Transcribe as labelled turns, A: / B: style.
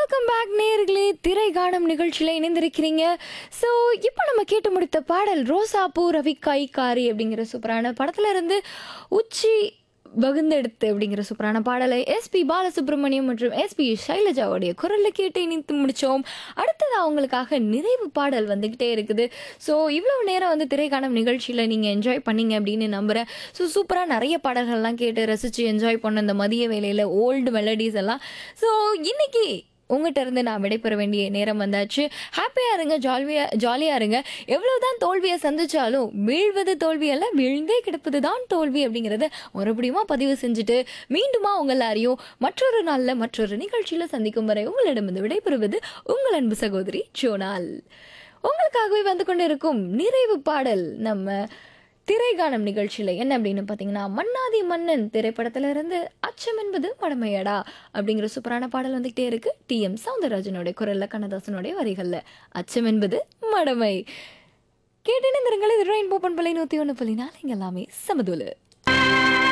A: welcome back நேர்களே திரை காணும் நிகழ்ச்சியில் இணைந்திருக்கிறீங்க ஸோ இப்போ நம்ம கேட்டு முடித்த பாடல் ரோசாப்பூ ரவிக்காய் காரி அப்படிங்கிற சூப்பரான படத்துல இருந்து உச்சி பகுந்தெடுத்து அப்படிங்கிற சூப்பரான பாடலை எஸ்பி பாலசுப்ரமணியம் மற்றும் எஸ்பி சைலஜாவுடைய குரலில் கேட்டு இணைத்து முடித்தோம் அடுத்தது அவங்களுக்காக நிறைவு பாடல் வந்துக்கிட்டே இருக்குது ஸோ இவ்வளவு நேரம் வந்து திரைக்காணும் நிகழ்ச்சியில் நீங்கள் என்ஜாய் பண்ணீங்க அப்படின்னு நம்புகிறேன் ஸோ சூப்பராக நிறைய பாடல்கள்லாம் கேட்டு ரசித்து என்ஜாய் பண்ண இந்த மதிய வேலையில் ஓல்டு மெலடிஸ் எல்லாம் ஸோ இன்னைக்கு உங்ககிட்ட இருந்து நான் விடைபெற வேண்டிய நேரம் வந்தாச்சு ஹாப்பியாக இருங்க ஜாலியாக ஜாலியாக இருங்க எவ்வளவுதான் தோல்வியை சந்திச்சாலும் வீழ்வது தோல்வி அல்ல வீழ்ந்தே கிடப்பது தான் தோல்வி அப்படிங்கிறத மறுபடியும் பதிவு செஞ்சுட்டு மீண்டுமா உங்கள் எல்லாரையும் மற்றொரு நாளில் மற்றொரு நிகழ்ச்சியில் சந்திக்கும் வரை உங்களிடமிருந்து விடைபெறுவது உங்கள் அன்பு சகோதரி ஜோனால் உங்களுக்காகவே வந்து கொண்டிருக்கும் நிறைவு பாடல் நம்ம திரைகானம் நிகழ்ச்சியில் என்ன அப்படின்னு பார்த்தீங்கன்னா மன்னாதி மன்னன் திரைப்படத்துல இருந்து அச்சம் என்பது மடமையடா அப்படிங்கிற சூப்பரான பாடல் வந்துகிட்டே இருக்கு டி எம் சவுந்தரராஜனுடைய குரல்ல கண்ணதாசனுடைய வரிகள்ல அச்சம் என்பது மடமை கேட்டேன்னு இந்த இது ரெயின்போ பண்பலை நூற்றி ஒன்று புள்ளி நாலு இங்க எல்லாமே சமதுலு